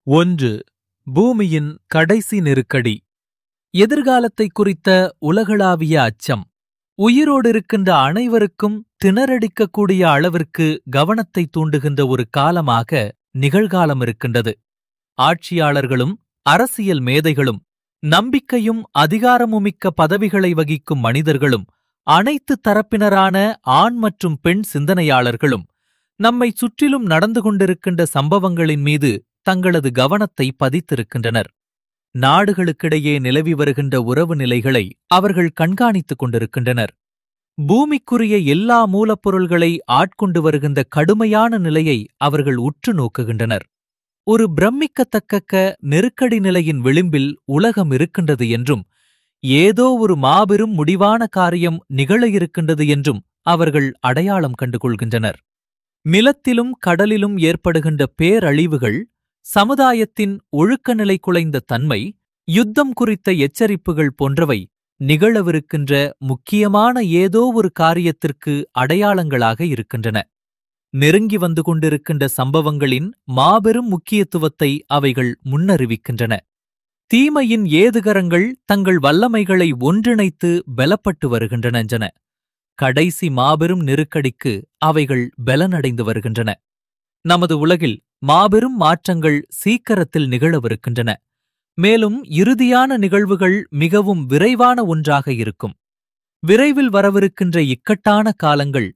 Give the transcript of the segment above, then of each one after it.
ஒன்று பூமியின் கடைசி நெருக்கடி எதிர்காலத்தை குறித்த உலகளாவிய அச்சம் உயிரோடிருக்கின்ற அனைவருக்கும் திணறடிக்கக்கூடிய அளவிற்கு கவனத்தை தூண்டுகின்ற ஒரு காலமாக நிகழ்காலம் இருக்கின்றது ஆட்சியாளர்களும் அரசியல் மேதைகளும் நம்பிக்கையும் அதிகாரமுமிக்க பதவிகளை வகிக்கும் மனிதர்களும் அனைத்து தரப்பினரான ஆண் மற்றும் பெண் சிந்தனையாளர்களும் நம்மை சுற்றிலும் நடந்து கொண்டிருக்கின்ற சம்பவங்களின் மீது தங்களது கவனத்தை பதித்திருக்கின்றனர் நாடுகளுக்கிடையே நிலவி வருகின்ற உறவு நிலைகளை அவர்கள் கண்காணித்துக் கொண்டிருக்கின்றனர் பூமிக்குரிய எல்லா மூலப்பொருள்களை ஆட்கொண்டு வருகின்ற கடுமையான நிலையை அவர்கள் உற்று நோக்குகின்றனர் ஒரு பிரமிக்கத்தக்க நெருக்கடி நிலையின் விளிம்பில் உலகம் இருக்கின்றது என்றும் ஏதோ ஒரு மாபெரும் முடிவான காரியம் நிகழ இருக்கின்றது என்றும் அவர்கள் அடையாளம் கண்டுகொள்கின்றனர் நிலத்திலும் கடலிலும் ஏற்படுகின்ற பேரழிவுகள் சமுதாயத்தின் ஒழுக்க நிலை குலைந்த தன்மை யுத்தம் குறித்த எச்சரிப்புகள் போன்றவை நிகழவிருக்கின்ற முக்கியமான ஏதோ ஒரு காரியத்திற்கு அடையாளங்களாக இருக்கின்றன நெருங்கி வந்து கொண்டிருக்கின்ற சம்பவங்களின் மாபெரும் முக்கியத்துவத்தை அவைகள் முன்னறிவிக்கின்றன தீமையின் ஏதுகரங்கள் தங்கள் வல்லமைகளை ஒன்றிணைத்து பலப்பட்டு வருகின்றன கடைசி மாபெரும் நெருக்கடிக்கு அவைகள் பலனடைந்து வருகின்றன நமது உலகில் மாபெரும் மாற்றங்கள் சீக்கிரத்தில் நிகழவிருக்கின்றன மேலும் இறுதியான நிகழ்வுகள் மிகவும் விரைவான ஒன்றாக இருக்கும் விரைவில் வரவிருக்கின்ற இக்கட்டான காலங்கள்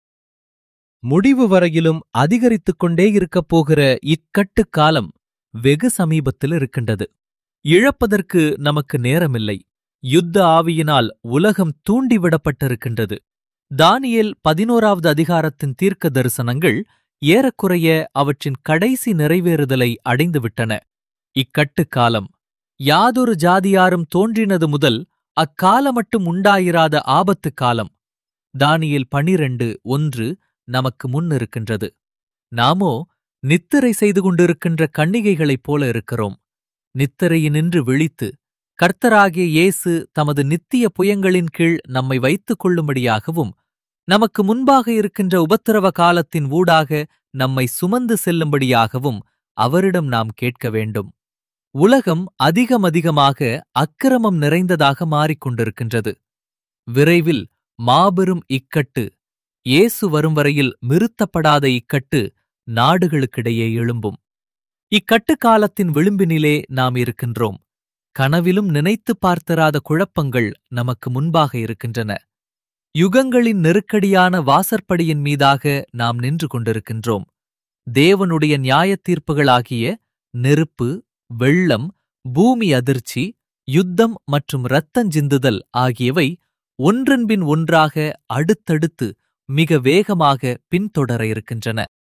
முடிவு வரையிலும் அதிகரித்துக் கொண்டே இருக்கப் போகிற இக்கட்டு காலம் வெகு சமீபத்தில் இருக்கின்றது இழப்பதற்கு நமக்கு நேரமில்லை யுத்த ஆவியினால் உலகம் தூண்டிவிடப்பட்டிருக்கின்றது தானியேல் பதினோராவது அதிகாரத்தின் தீர்க்க தரிசனங்கள் ஏறக்குறைய அவற்றின் கடைசி நிறைவேறுதலை அடைந்துவிட்டன இக்கட்டு காலம் யாதொரு ஜாதியாரும் தோன்றினது முதல் அக்காலமட்டும் உண்டாயிராத ஆபத்து காலம் தானியேல் பனிரெண்டு ஒன்று நமக்கு முன் இருக்கின்றது நாமோ நித்திரை செய்து கொண்டிருக்கின்ற கன்னிகைகளைப் போல இருக்கிறோம் நித்திரையினின்று விழித்து கர்த்தராகிய இயேசு தமது நித்திய புயங்களின் கீழ் நம்மை வைத்துக் கொள்ளும்படியாகவும் நமக்கு முன்பாக இருக்கின்ற உபத்திரவ காலத்தின் ஊடாக நம்மை சுமந்து செல்லும்படியாகவும் அவரிடம் நாம் கேட்க வேண்டும் உலகம் அதிகமதிகமாக அக்கிரமம் நிறைந்ததாக மாறிக்கொண்டிருக்கின்றது விரைவில் மாபெரும் இக்கட்டு இயேசு வரும் வரையில் நிறுத்தப்படாத இக்கட்டு நாடுகளுக்கிடையே எழும்பும் இக்கட்டு காலத்தின் விளிம்பினிலே நாம் இருக்கின்றோம் கனவிலும் நினைத்துப் பார்த்தராத குழப்பங்கள் நமக்கு முன்பாக இருக்கின்றன யுகங்களின் நெருக்கடியான வாசற்படியின் மீதாக நாம் நின்று கொண்டிருக்கின்றோம் தேவனுடைய நியாயத் தீர்ப்புகளாகிய நெருப்பு வெள்ளம் பூமி அதிர்ச்சி யுத்தம் மற்றும் இரத்தஞ்சிந்துதல் ஆகியவை ஒன்றன்பின் ஒன்றாக அடுத்தடுத்து மிக வேகமாக பின்தொடர இருக்கின்றன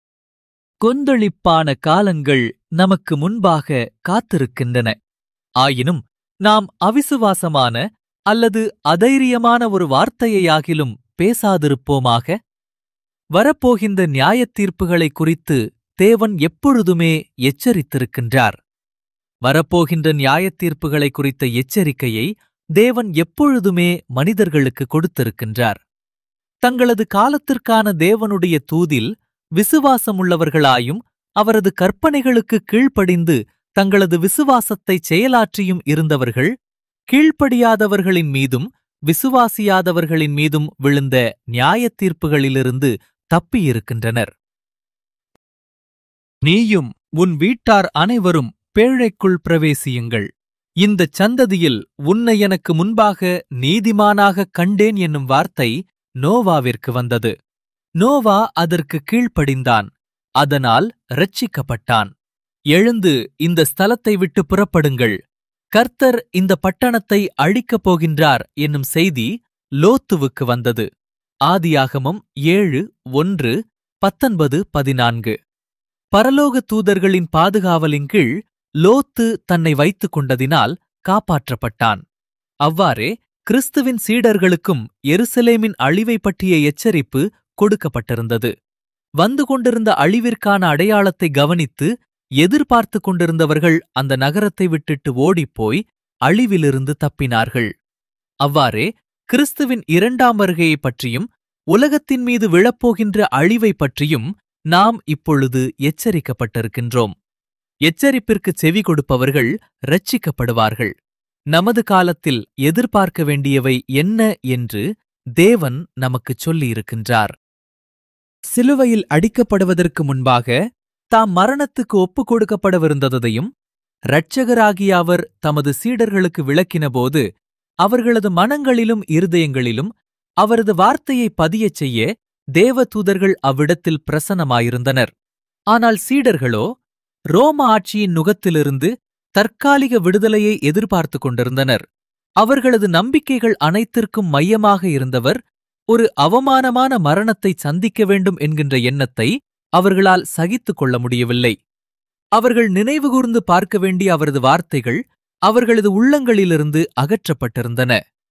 கொந்தளிப்பான காலங்கள் நமக்கு முன்பாக காத்திருக்கின்றன ஆயினும் நாம் அவிசுவாசமான அல்லது அதைரியமான ஒரு வார்த்தையையாகிலும் பேசாதிருப்போமாக வரப்போகின்ற நியாயத் தீர்ப்புகளை குறித்து தேவன் எப்பொழுதுமே எச்சரித்திருக்கின்றார் வரப்போகின்ற நியாயத் தீர்ப்புகளை குறித்த எச்சரிக்கையை தேவன் எப்பொழுதுமே மனிதர்களுக்கு கொடுத்திருக்கின்றார் தங்களது காலத்திற்கான தேவனுடைய தூதில் விசுவாசமுள்ளவர்களாயும் அவரது கற்பனைகளுக்கு கீழ்ப்படிந்து தங்களது விசுவாசத்தை செயலாற்றியும் இருந்தவர்கள் கீழ்ப்படியாதவர்களின் மீதும் விசுவாசியாதவர்களின் மீதும் விழுந்த நியாயத் தீர்ப்புகளிலிருந்து தப்பியிருக்கின்றனர் நீயும் உன் வீட்டார் அனைவரும் பேழைக்குள் பிரவேசியுங்கள் இந்தச் சந்ததியில் உன்னை எனக்கு முன்பாக நீதிமானாகக் கண்டேன் என்னும் வார்த்தை நோவாவிற்கு வந்தது நோவா அதற்கு கீழ்ப்படிந்தான் அதனால் இரட்சிக்கப்பட்டான் எழுந்து இந்த ஸ்தலத்தை விட்டு புறப்படுங்கள் கர்த்தர் இந்த பட்டணத்தை அழிக்கப் போகின்றார் என்னும் செய்தி லோத்துவுக்கு வந்தது ஆதியாகமம் ஏழு ஒன்று பத்தொன்பது பதினான்கு பரலோக தூதர்களின் பாதுகாவலின் கீழ் லோத்து தன்னை வைத்துக் கொண்டதினால் காப்பாற்றப்பட்டான் அவ்வாறே கிறிஸ்துவின் சீடர்களுக்கும் எருசலேமின் அழிவை பற்றிய எச்சரிப்பு கொடுக்கப்பட்டிருந்தது வந்து கொண்டிருந்த அழிவிற்கான அடையாளத்தை கவனித்து எதிர்பார்த்து கொண்டிருந்தவர்கள் அந்த நகரத்தை விட்டுட்டு ஓடிப்போய் அழிவிலிருந்து தப்பினார்கள் அவ்வாறே கிறிஸ்துவின் இரண்டாம் வருகையைப் பற்றியும் உலகத்தின் மீது விழப்போகின்ற அழிவை பற்றியும் நாம் இப்பொழுது எச்சரிக்கப்பட்டிருக்கின்றோம் எச்சரிப்பிற்கு செவி கொடுப்பவர்கள் ரட்சிக்கப்படுவார்கள் நமது காலத்தில் எதிர்பார்க்க வேண்டியவை என்ன என்று தேவன் நமக்குச் சொல்லியிருக்கின்றார் சிலுவையில் அடிக்கப்படுவதற்கு முன்பாக தாம் மரணத்துக்கு ஒப்புக் கொடுக்கப்படவிருந்ததையும் இரட்சகராகிய அவர் தமது சீடர்களுக்கு விளக்கினபோது அவர்களது மனங்களிலும் இருதயங்களிலும் அவரது வார்த்தையை பதியச் செய்ய தேவதூதர்கள் அவ்விடத்தில் பிரசன்னமாயிருந்தனர் ஆனால் சீடர்களோ ரோம ஆட்சியின் நுகத்திலிருந்து தற்காலிக விடுதலையை எதிர்பார்த்துக் கொண்டிருந்தனர் அவர்களது நம்பிக்கைகள் அனைத்திற்கும் மையமாக இருந்தவர் ஒரு அவமானமான மரணத்தை சந்திக்க வேண்டும் என்கின்ற எண்ணத்தை அவர்களால் சகித்துக் கொள்ள முடியவில்லை அவர்கள் நினைவுகூர்ந்து பார்க்க வேண்டிய அவரது வார்த்தைகள் அவர்களது உள்ளங்களிலிருந்து அகற்றப்பட்டிருந்தன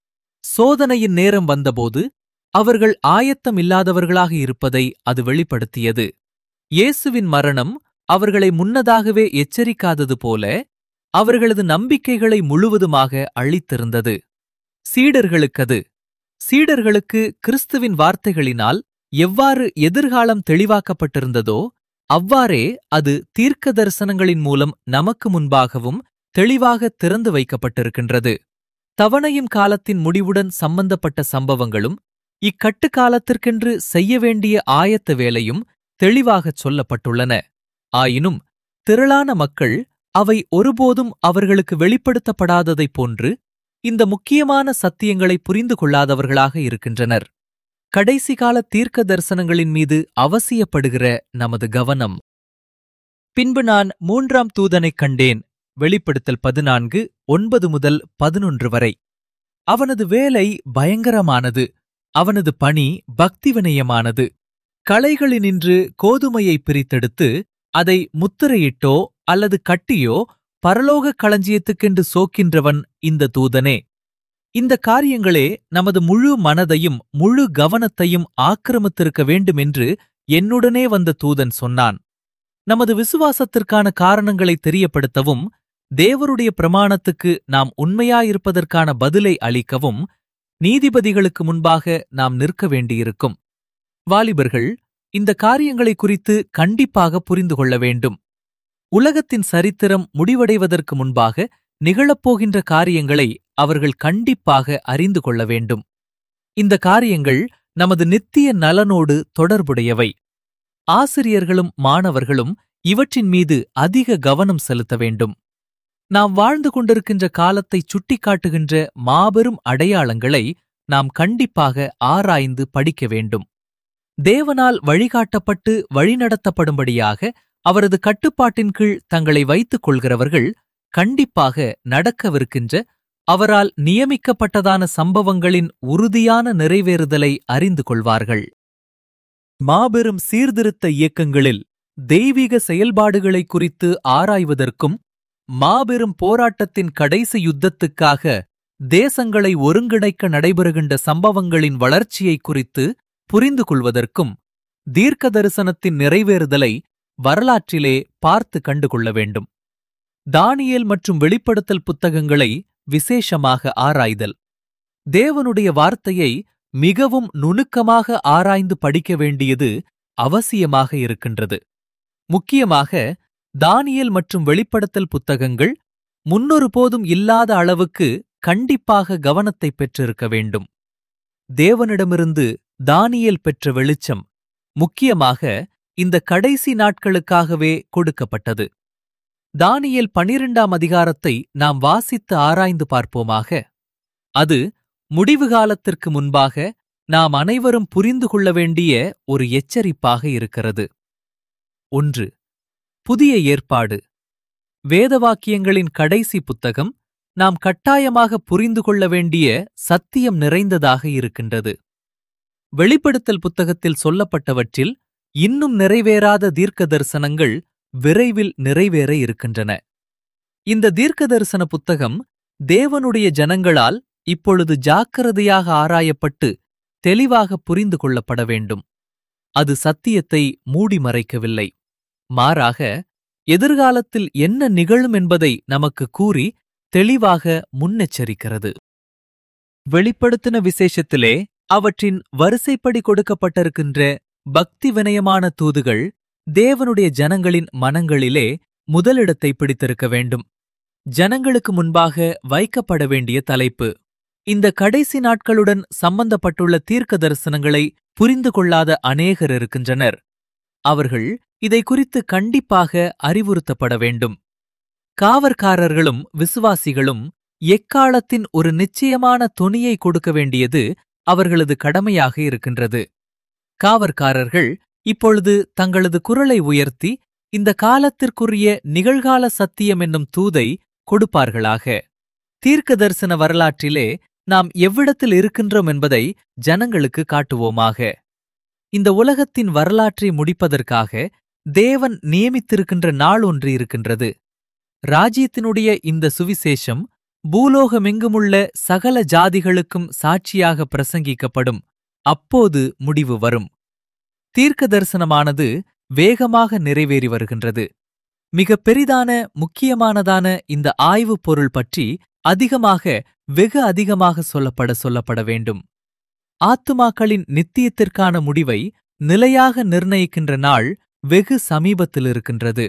சோதனையின் நேரம் வந்தபோது அவர்கள் ஆயத்தம் இல்லாதவர்களாக இருப்பதை அது வெளிப்படுத்தியது இயேசுவின் மரணம் அவர்களை முன்னதாகவே எச்சரிக்காதது போல அவர்களது நம்பிக்கைகளை முழுவதுமாக அழித்திருந்தது சீடர்களுக்கது சீடர்களுக்கு கிறிஸ்துவின் வார்த்தைகளினால் எவ்வாறு எதிர்காலம் தெளிவாக்கப்பட்டிருந்ததோ அவ்வாறே அது தீர்க்க தரிசனங்களின் மூலம் நமக்கு முன்பாகவும் தெளிவாக திறந்து வைக்கப்பட்டிருக்கின்றது தவணையும் காலத்தின் முடிவுடன் சம்பந்தப்பட்ட சம்பவங்களும் இக்கட்டு காலத்திற்கென்று செய்ய வேண்டிய ஆயத்த வேலையும் தெளிவாகச் சொல்லப்பட்டுள்ளன ஆயினும் திரளான மக்கள் அவை ஒருபோதும் அவர்களுக்கு வெளிப்படுத்தப்படாததைப் போன்று இந்த முக்கியமான சத்தியங்களை புரிந்து கொள்ளாதவர்களாக இருக்கின்றனர் கடைசி கால தீர்க்க தரிசனங்களின் மீது அவசியப்படுகிற நமது கவனம் பின்பு நான் மூன்றாம் தூதனைக் கண்டேன் வெளிப்படுத்தல் பதினான்கு ஒன்பது முதல் பதினொன்று வரை அவனது வேலை பயங்கரமானது அவனது பணி பக்தி வினயமானது களைகளினின்று கோதுமையை பிரித்தெடுத்து அதை முத்திரையிட்டோ அல்லது கட்டியோ பரலோகக் களஞ்சியத்துக்கென்று சோக்கின்றவன் இந்த தூதனே இந்த காரியங்களே நமது முழு மனதையும் முழு கவனத்தையும் ஆக்கிரமித்திருக்க வேண்டுமென்று என்னுடனே வந்த தூதன் சொன்னான் நமது விசுவாசத்திற்கான காரணங்களை தெரியப்படுத்தவும் தேவருடைய பிரமாணத்துக்கு நாம் உண்மையாயிருப்பதற்கான பதிலை அளிக்கவும் நீதிபதிகளுக்கு முன்பாக நாம் நிற்க வேண்டியிருக்கும் வாலிபர்கள் இந்த காரியங்களை குறித்து கண்டிப்பாக புரிந்து கொள்ள வேண்டும் உலகத்தின் சரித்திரம் முடிவடைவதற்கு முன்பாக நிகழப்போகின்ற காரியங்களை அவர்கள் கண்டிப்பாக அறிந்து கொள்ள வேண்டும் இந்த காரியங்கள் நமது நித்திய நலனோடு தொடர்புடையவை ஆசிரியர்களும் மாணவர்களும் இவற்றின் மீது அதிக கவனம் செலுத்த வேண்டும் நாம் வாழ்ந்து கொண்டிருக்கின்ற காலத்தை சுட்டிக்காட்டுகின்ற மாபெரும் அடையாளங்களை நாம் கண்டிப்பாக ஆராய்ந்து படிக்க வேண்டும் தேவனால் வழிகாட்டப்பட்டு வழிநடத்தப்படும்படியாக அவரது கட்டுப்பாட்டின் கீழ் தங்களை வைத்துக் கொள்கிறவர்கள் கண்டிப்பாக நடக்கவிருக்கின்ற அவரால் நியமிக்கப்பட்டதான சம்பவங்களின் உறுதியான நிறைவேறுதலை அறிந்து கொள்வார்கள் மாபெரும் சீர்திருத்த இயக்கங்களில் தெய்வீக செயல்பாடுகளை குறித்து ஆராய்வதற்கும் மாபெரும் போராட்டத்தின் கடைசி யுத்தத்துக்காக தேசங்களை ஒருங்கிணைக்க நடைபெறுகின்ற சம்பவங்களின் வளர்ச்சியை குறித்து புரிந்து கொள்வதற்கும் தீர்க்க தரிசனத்தின் நிறைவேறுதலை வரலாற்றிலே பார்த்து கண்டுகொள்ள வேண்டும் தானியேல் மற்றும் வெளிப்படுத்தல் புத்தகங்களை விசேஷமாக ஆராய்தல் தேவனுடைய வார்த்தையை மிகவும் நுணுக்கமாக ஆராய்ந்து படிக்க வேண்டியது அவசியமாக இருக்கின்றது முக்கியமாக தானியல் மற்றும் வெளிப்படுத்தல் புத்தகங்கள் முன்னொரு போதும் இல்லாத அளவுக்கு கண்டிப்பாக கவனத்தை பெற்றிருக்க வேண்டும் தேவனிடமிருந்து தானியேல் பெற்ற வெளிச்சம் முக்கியமாக இந்த கடைசி நாட்களுக்காகவே கொடுக்கப்பட்டது தானியேல் பனிரெண்டாம் அதிகாரத்தை நாம் வாசித்து ஆராய்ந்து பார்ப்போமாக அது முடிவு காலத்திற்கு முன்பாக நாம் அனைவரும் புரிந்து கொள்ள வேண்டிய ஒரு எச்சரிப்பாக இருக்கிறது ஒன்று புதிய ஏற்பாடு வேதவாக்கியங்களின் கடைசி புத்தகம் நாம் கட்டாயமாக புரிந்து கொள்ள வேண்டிய சத்தியம் நிறைந்ததாக இருக்கின்றது வெளிப்படுத்தல் புத்தகத்தில் சொல்லப்பட்டவற்றில் இன்னும் நிறைவேறாத தீர்க்க தரிசனங்கள் விரைவில் நிறைவேற இருக்கின்றன இந்த தீர்க்க தரிசன புத்தகம் தேவனுடைய ஜனங்களால் இப்பொழுது ஜாக்கிரதையாக ஆராயப்பட்டு தெளிவாக புரிந்து கொள்ளப்பட வேண்டும் அது சத்தியத்தை மூடி மறைக்கவில்லை மாறாக எதிர்காலத்தில் என்ன நிகழும் என்பதை நமக்கு கூறி தெளிவாக முன்னெச்சரிக்கிறது வெளிப்படுத்தின விசேஷத்திலே அவற்றின் வரிசைப்படி கொடுக்கப்பட்டிருக்கின்ற பக்தி வினயமான தூதுகள் தேவனுடைய ஜனங்களின் மனங்களிலே முதலிடத்தை பிடித்திருக்க வேண்டும் ஜனங்களுக்கு முன்பாக வைக்கப்பட வேண்டிய தலைப்பு இந்த கடைசி நாட்களுடன் சம்பந்தப்பட்டுள்ள தீர்க்க தரிசனங்களை புரிந்து கொள்ளாத அநேகர் இருக்கின்றனர் அவர்கள் இதை குறித்து கண்டிப்பாக அறிவுறுத்தப்பட வேண்டும் காவற்காரர்களும் விசுவாசிகளும் எக்காலத்தின் ஒரு நிச்சயமான தொனியை கொடுக்க வேண்டியது அவர்களது கடமையாக இருக்கின்றது காவற்காரர்கள் இப்பொழுது தங்களது குரலை உயர்த்தி இந்த காலத்திற்குரிய நிகழ்கால சத்தியம் என்னும் தூதை கொடுப்பார்களாக தீர்க்க தரிசன வரலாற்றிலே நாம் எவ்விடத்தில் இருக்கின்றோம் என்பதை ஜனங்களுக்கு காட்டுவோமாக இந்த உலகத்தின் வரலாற்றை முடிப்பதற்காக தேவன் நியமித்திருக்கின்ற நாள் ஒன்று இருக்கின்றது ராஜ்யத்தினுடைய இந்த சுவிசேஷம் பூலோகமெங்குமுள்ள சகல ஜாதிகளுக்கும் சாட்சியாக பிரசங்கிக்கப்படும் அப்போது முடிவு வரும் தீர்க்க தரிசனமானது வேகமாக நிறைவேறி வருகின்றது மிக பெரிதான முக்கியமானதான இந்த ஆய்வுப் பொருள் பற்றி அதிகமாக வெகு அதிகமாக சொல்லப்பட சொல்லப்பட வேண்டும் ஆத்துமாக்களின் நித்தியத்திற்கான முடிவை நிலையாக நிர்ணயிக்கின்ற நாள் வெகு சமீபத்தில் இருக்கின்றது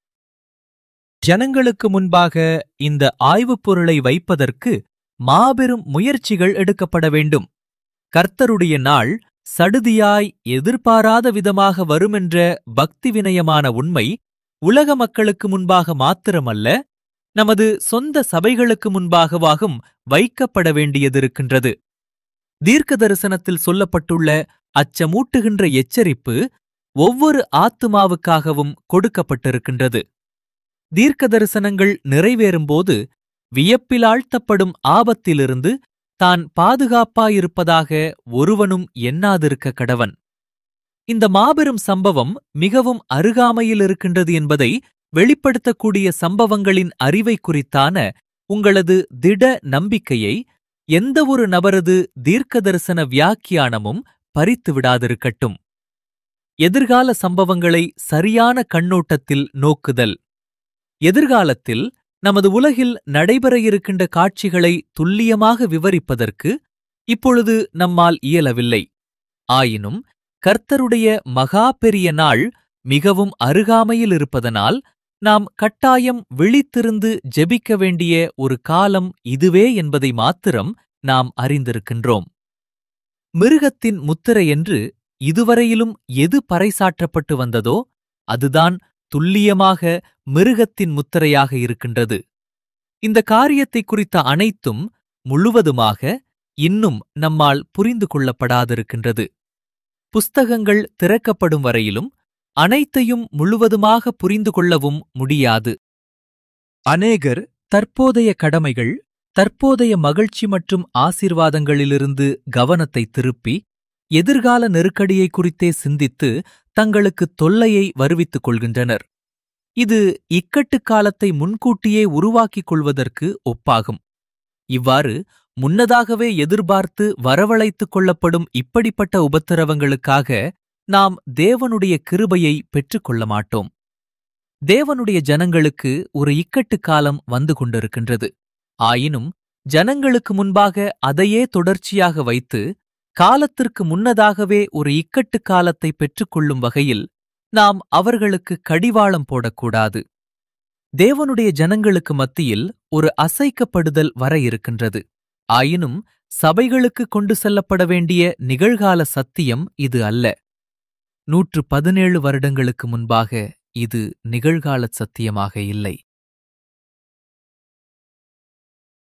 ஜனங்களுக்கு முன்பாக இந்த ஆய்வுப் பொருளை வைப்பதற்கு மாபெரும் முயற்சிகள் எடுக்கப்பட வேண்டும் கர்த்தருடைய நாள் சடுதியாய் எதிர்பாராத விதமாக வருமென்ற பக்தி வினயமான உண்மை உலக மக்களுக்கு முன்பாக மாத்திரமல்ல நமது சொந்த சபைகளுக்கு முன்பாகவாகும் வைக்கப்பட வேண்டியதிருக்கின்றது தீர்க்க தரிசனத்தில் சொல்லப்பட்டுள்ள அச்சமூட்டுகின்ற எச்சரிப்பு ஒவ்வொரு ஆத்துமாவுக்காகவும் கொடுக்கப்பட்டிருக்கின்றது தீர்க்க தரிசனங்கள் நிறைவேறும்போது வியப்பில் ஆழ்த்தப்படும் ஆபத்திலிருந்து தான் பாதுகாப்பாயிருப்பதாக ஒருவனும் எண்ணாதிருக்க கடவன் இந்த மாபெரும் சம்பவம் மிகவும் அருகாமையில் இருக்கின்றது என்பதை வெளிப்படுத்தக்கூடிய சம்பவங்களின் அறிவை குறித்தான உங்களது திட நம்பிக்கையை எந்தவொரு நபரது தீர்க்க தரிசன வியாக்கியானமும் பறித்து விடாதிருக்கட்டும் எதிர்கால சம்பவங்களை சரியான கண்ணோட்டத்தில் நோக்குதல் எதிர்காலத்தில் நமது உலகில் நடைபெற இருக்கின்ற காட்சிகளை துல்லியமாக விவரிப்பதற்கு இப்பொழுது நம்மால் இயலவில்லை ஆயினும் கர்த்தருடைய மகா பெரிய நாள் மிகவும் அருகாமையில் இருப்பதனால் நாம் கட்டாயம் விழித்திருந்து ஜெபிக்க வேண்டிய ஒரு காலம் இதுவே என்பதை மாத்திரம் நாம் அறிந்திருக்கின்றோம் மிருகத்தின் முத்திரை என்று இதுவரையிலும் எது பறைசாற்றப்பட்டு வந்ததோ அதுதான் துல்லியமாக மிருகத்தின் முத்திரையாக இருக்கின்றது இந்த காரியத்தை குறித்த அனைத்தும் முழுவதுமாக இன்னும் நம்மால் புரிந்து கொள்ளப்படாதிருக்கின்றது புஸ்தகங்கள் திறக்கப்படும் வரையிலும் அனைத்தையும் முழுவதுமாக புரிந்து கொள்ளவும் முடியாது அநேகர் தற்போதைய கடமைகள் தற்போதைய மகிழ்ச்சி மற்றும் ஆசீர்வாதங்களிலிருந்து கவனத்தை திருப்பி எதிர்கால நெருக்கடியை குறித்தே சிந்தித்து தங்களுக்கு தொல்லையை வருவித்துக் கொள்கின்றனர் இது இக்கட்டுக் காலத்தை முன்கூட்டியே உருவாக்கிக் கொள்வதற்கு ஒப்பாகும் இவ்வாறு முன்னதாகவே எதிர்பார்த்து வரவழைத்துக் கொள்ளப்படும் இப்படிப்பட்ட உபத்திரவங்களுக்காக நாம் தேவனுடைய கிருபையை பெற்றுக்கொள்ள மாட்டோம் தேவனுடைய ஜனங்களுக்கு ஒரு இக்கட்டுக் காலம் வந்து கொண்டிருக்கின்றது ஆயினும் ஜனங்களுக்கு முன்பாக அதையே தொடர்ச்சியாக வைத்து காலத்திற்கு முன்னதாகவே ஒரு இக்கட்டுக் காலத்தை பெற்றுக்கொள்ளும் வகையில் நாம் அவர்களுக்கு கடிவாளம் போடக்கூடாது தேவனுடைய ஜனங்களுக்கு மத்தியில் ஒரு அசைக்கப்படுதல் வர இருக்கின்றது ஆயினும் சபைகளுக்கு கொண்டு செல்லப்பட வேண்டிய நிகழ்கால சத்தியம் இது அல்ல நூற்று பதினேழு வருடங்களுக்கு முன்பாக இது நிகழ்கால சத்தியமாக இல்லை